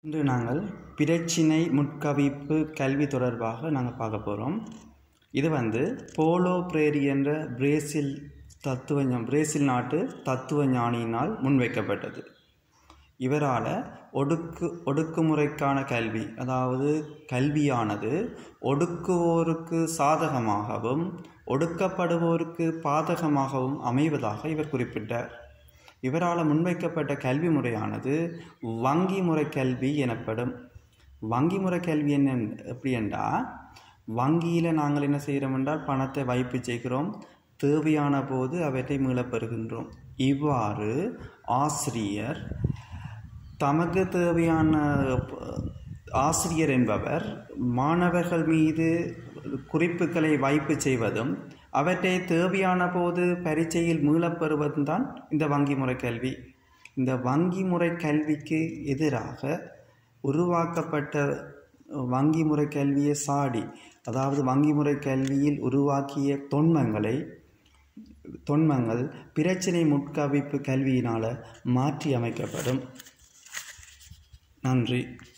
இன்று நாங்கள் பிரச்சினை முட்கவிப்பு கல்வி தொடர்பாக நாங்கள் பார்க்க போகிறோம் இது வந்து போலோ பிரேரி என்ற பிரேசில் தத்துவ ஞா- பிரேசில் நாட்டு தத்துவ ஞானியினால் முன்வைக்கப்பட்டது இவரால் ஒடுக்கு ஒடுக்குமுறைக்கான கல்வி அதாவது கல்வியானது ஒடுக்குவோருக்கு சாதகமாகவும் ஒடுக்கப்படுவோருக்கு பாதகமாகவும் அமைவதாக இவர் குறிப்பிட்டார் இவரால் முன்வைக்கப்பட்ட கல்வி முறையானது வங்கி முறை கல்வி எனப்படும் வங்கி முறை கல்வி என்ன எப்படி என்றால் வங்கியில் நாங்கள் என்ன செய்கிறோம் என்றால் பணத்தை வைப்பு செய்கிறோம் தேவையான போது அவற்றை மீளப் பெறுகின்றோம் இவ்வாறு ஆசிரியர் தமக்கு தேவையான ப- ஆசிரியர் என்பவர் மாணவர்கள் மீது குறிப்புகளை வைப்பு செய்வதும் அவற்றை தேவையான போது பரீட்சையில் மீளப் பெறுவதும் தான் இந்த வங்கி முறை கல்வி இந்த வங்கி முறை கல்விக்கு எதிராக உருவாக்கப்பட்ட வங்கி முறை கல்வியை சாடி அதாவது வங்கி முறை கல்வியில் உருவாக்கிய தொன்மங்களை தொன்மங்கள் பிரச்சினை முட்கவிப்பு கல்வியினால் மாற்றி அமைக்கப்படும் நன்றி